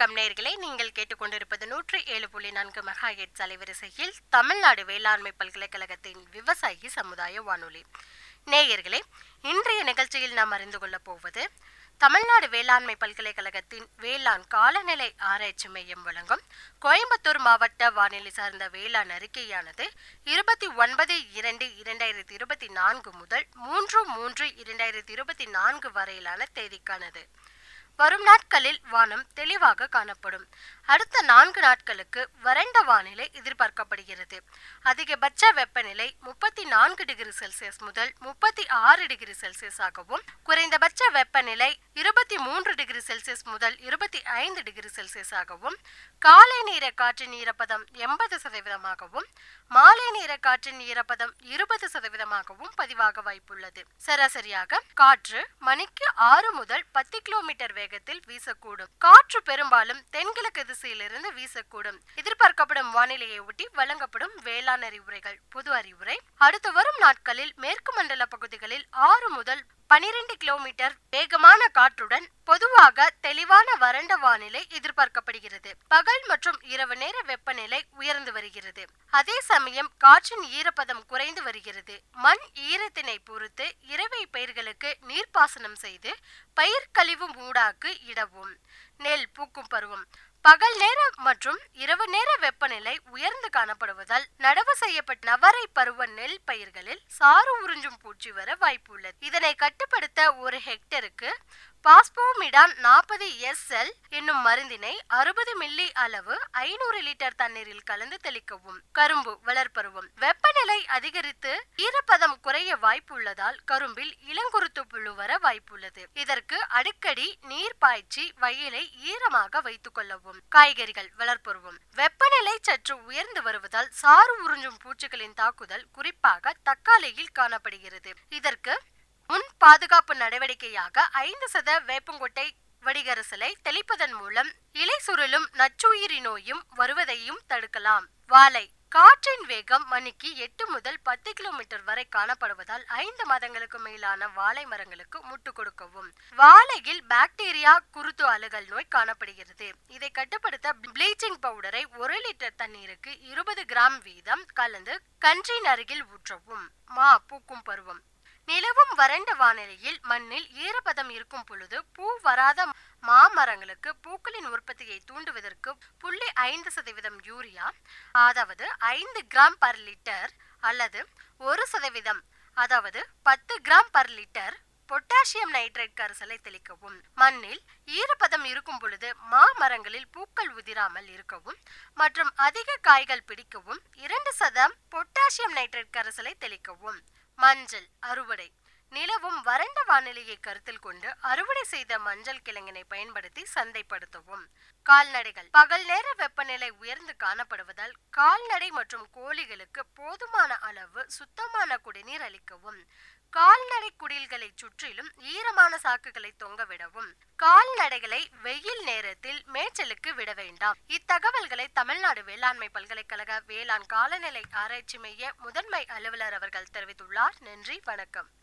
வணக்கம் நேர்களே நீங்கள் கேட்டுக்கொண்டிருப்பது நூற்றி ஏழு புள்ளி நான்கு மெகா எட்ஸ் அலைவரிசையில் தமிழ்நாடு வேளாண்மை பல்கலைக்கழகத்தின் விவசாயி சமுதாய வானொலி நேயர்களே இன்றைய நிகழ்ச்சியில் நாம் அறிந்து கொள்ளப் போவது தமிழ்நாடு வேளாண்மை பல்கலைக்கழகத்தின் வேளாண் காலநிலை ஆராய்ச்சி மையம் வழங்கும் கோயம்புத்தூர் மாவட்ட வானிலை சார்ந்த வேளாண் அறிக்கையானது இருபத்தி ஒன்பது இரண்டு இரண்டாயிரத்தி இருபத்தி நான்கு முதல் மூன்று மூன்று இரண்டாயிரத்தி இருபத்தி நான்கு வரையிலான தேதிக்கானது வரும் நாட்களில் வானம் தெளிவாக காணப்படும் அடுத்த நான்கு நாட்களுக்கு வறண்ட வானிலை எதிர்பார்க்கப்படுகிறது அதிகபட்ச வெப்பநிலை முப்பத்தி நான்கு டிகிரி செல்சியஸ் முதல் முப்பத்தி ஆறு டிகிரி செல்சியஸ் ஆகவும் குறைந்தபட்ச வெப்பநிலை இருபத்தி மூன்று டிகிரி செல்சியஸ் முதல் இருபத்தி ஐந்து டிகிரி செல்சியஸ் ஆகவும் காலை நேர காற்றின் ஈரப்பதம் எண்பது சதவீதமாகவும் மாலை நேர காற்றின் ஈரப்பதம் இருபது சதவீதமாகவும் பதிவாக வாய்ப்புள்ளது சராசரியாக காற்று மணிக்கு ஆறு முதல் பத்து கிலோமீட்டர் வேகத்தில் வீசக்கூடும் காற்று பெரும்பாலும் தென்கிழக்கு திசையிலிருந்து வீசக்கூடும் எதிர்பார்க்கப்படும் வானிலையை ஒட்டி வழங்கப்படும் வேளாண் அறிவுரைகள் பொது அறிவுரை அடுத்து வரும் நாட்களில் மேற்கு மண்டல பகுதிகளில் ஆறு முதல் பனிரெண்டு கிலோமீட்டர் வேகமான காற்றுடன் பொதுவாக தெளிவான வறண்ட வானிலை எதிர்பார்க்கப்படுகிறது பகல் மற்றும் இரவு நேர வெப்பநிலை உயர்ந்து வருகிறது அதே சமயம் காற்றின் ஈரப்பதம் குறைந்து வருகிறது மண் ஈரத்தினை பொறுத்து இறவை பயிர்களுக்கு நீர்ப்பாசனம் செய்து பயிர் கழிவு மூடாக்கு இடவும் நெல் பூக்கும் பருவம் பகல் நேர மற்றும் இரவு நேர வெப்பநிலை உயர்ந்து காணப்படுவதால் நடவு செய்யப்பட்ட நவரை பருவ நெல் பயிர்களில் சாறு உறிஞ்சும் பூச்சி வர வாய்ப்பு உள்ளது இதனை கட்டுப்படுத்த ஒரு ஹெக்டருக்கு பாஸ்போமிடான் நாற்பது எஸ்எல் என்னும் மருந்தினை அறுபது மில்லி அளவு ஐநூறு லிட்டர் தண்ணீரில் கலந்து தெளிக்கவும் கரும்பு வளர்ப்பருவம் வெப்பநிலை அதிகரித்து ஈரப்பதம் குறைய வாய்ப்புள்ளதால் கரும்பில் இளங்குருத்து புழு வர வாய்ப்புள்ளது இதற்கு அடிக்கடி நீர் பாய்ச்சி வயலை ஈரமாக வைத்துக் கொள்ளவும் காய்கறிகள் வளர்ப்பருவம் வெப்பநிலை சற்று உயர்ந்து வருவதால் சாறு உறிஞ்சும் பூச்சிகளின் தாக்குதல் குறிப்பாக தக்காளியில் காணப்படுகிறது இதற்கு முன் பாதுகாப்பு நடவடிக்கையாக ஐந்து சத வேப்பங்கொட்டை வடிகரசலை தெளிப்பதன் மூலம் இலை சுருளும் நச்சுயிரி நோயும் வருவதையும் தடுக்கலாம் வாழை காற்றின் வேகம் மணிக்கு எட்டு முதல் பத்து கிலோமீட்டர் வரை காணப்படுவதால் ஐந்து மாதங்களுக்கு மேலான வாழை மரங்களுக்கு முட்டு கொடுக்கவும் வாழையில் பாக்டீரியா குருத்து அழுகல் நோய் காணப்படுகிறது இதை கட்டுப்படுத்த ப்ளீச்சிங் பவுடரை ஒரு லிட்டர் தண்ணீருக்கு இருபது கிராம் வீதம் கலந்து கன்றின் அருகில் ஊற்றவும் மா பூக்கும் பருவம் நிலவும் வறண்ட வானிலையில் மண்ணில் ஈரப்பதம் இருக்கும் பொழுது பூ வராத மாமரங்களுக்கு பூக்களின் உற்பத்தியை தூண்டுவதற்கு புள்ளி ஐந்து சதவீதம் யூரியா அதாவது ஐந்து கிராம் பர் லிட்டர் அல்லது ஒரு சதவீதம் அதாவது பத்து gram per litre potassium nitrate கரைசலை தெளிக்கவும் மண்ணில் ஈரப்பதம் இருக்கும் பொழுது மாமரங்களில் பூக்கள் உதிராமல் இருக்கவும் மற்றும் அதிக காய்கள் பிடிக்கவும் இரண்டு சதம் பொட்டாசியம் நைட்ரேட் கரைசலை தெளிக்கவும் மஞ்சள் அறுவடை நிலவும் வறண்ட வானிலையை கருத்தில் கொண்டு அறுவடை செய்த மஞ்சள் கிழங்கினை பயன்படுத்தி சந்தைப்படுத்தவும் கால்நடைகள் பகல் நேர வெப்பநிலை உயர்ந்து காணப்படுவதால் கால்நடை மற்றும் கோழிகளுக்கு போதுமான அளவு சுத்தமான குடிநீர் அளிக்கவும் கால்நடை குடில்களை சுற்றிலும் ஈரமான சாக்குகளை தொங்கவிடவும் கால்நடைகளை வெயில் நேரத்தில் மேய்ச்சலுக்கு விட வேண்டாம் இத்தகவல்களை தமிழ்நாடு வேளாண்மை பல்கலைக்கழக வேளாண் காலநிலை ஆராய்ச்சி மைய முதன்மை அலுவலர் அவர்கள் தெரிவித்துள்ளார் நன்றி வணக்கம்